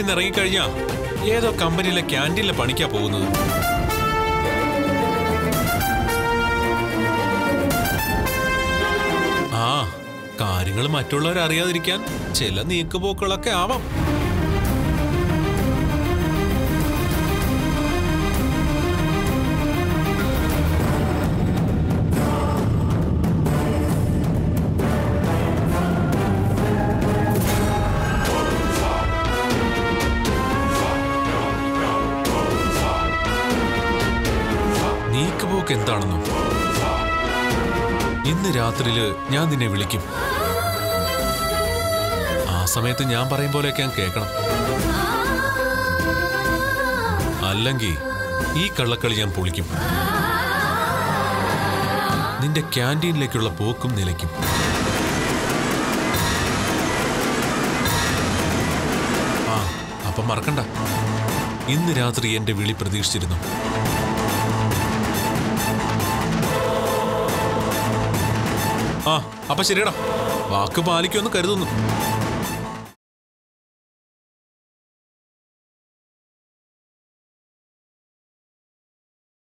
നിന്ന് ഇറങ്ങിക്കഴിഞ്ഞാ ഏതോ കമ്പനിയിലെ ക്യാൻറ്റീനിലെ പണിക്കാ പോകുന്നത് ആ കാര്യങ്ങൾ മറ്റുള്ളവർ അറിയാതിരിക്കാൻ ചില നീക്കുപോക്കുകളൊക്കെ ആവാം നീക്കുപോക്ക് എന്താണെന്നോ ഇന്ന് രാത്രിയില് ഞാൻ നിന്നെ വിളിക്കും ആ സമയത്ത് ഞാൻ പറയും പോലെയൊക്കെ ഞാൻ കേൾക്കണം അല്ലെങ്കിൽ ഈ കള്ളക്കളി ഞാൻ പൊളിക്കും നിന്റെ ക്യാൻറ്റീനിലേക്കുള്ള പോക്കും നിലയ്ക്കും ആ അപ്പം മറക്കണ്ട ഇന്ന് രാത്രി എന്റെ വിളി പ്രതീക്ഷിച്ചിരുന്നു ആ അപ്പൊ ശരിയടാ വാക്ക് പാലിക്കുമെന്ന് കരുതുന്നു